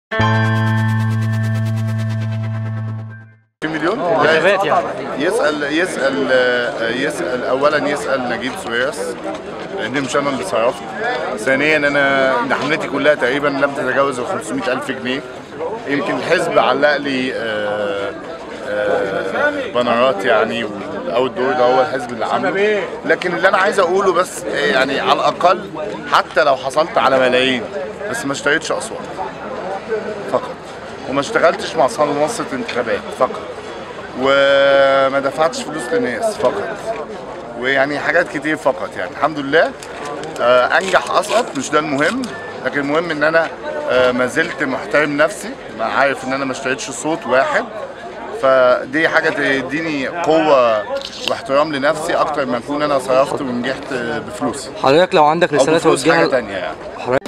مليون وجبات يعني. يسال يسال آه، يسال اولا يسال نجيب سويرس لان مش انا اللي صرفت ثانيا انا إن حملتي كلها تقريبا لم تتجاوز ال 500 الف جنيه يمكن الحزب علق لي آه، آه، بنرات يعني والاوت دور ده هو الحزب اللي عامله لكن اللي انا عايز اقوله بس آه، يعني على الاقل حتى لو حصلت على ملايين بس ما اشتريتش اصوات فقط وما اشتغلتش مع منصة انتخابات فقط وما دفعتش فلوس للناس فقط ويعني حاجات كتير فقط يعني الحمد لله آه، انجح اسقط مش ده المهم لكن المهم ان انا آه، ما زلت محترم نفسي ما عارف ان انا ما اشتريتش صوت واحد فدي حاجه تديني قوه واحترام لنفسي اكتر ما اكون انا صرفت ونجحت بفلوسي حضرتك لو عندك او رسالة بفلوس حاجه توجهها تانية يعني حضرتك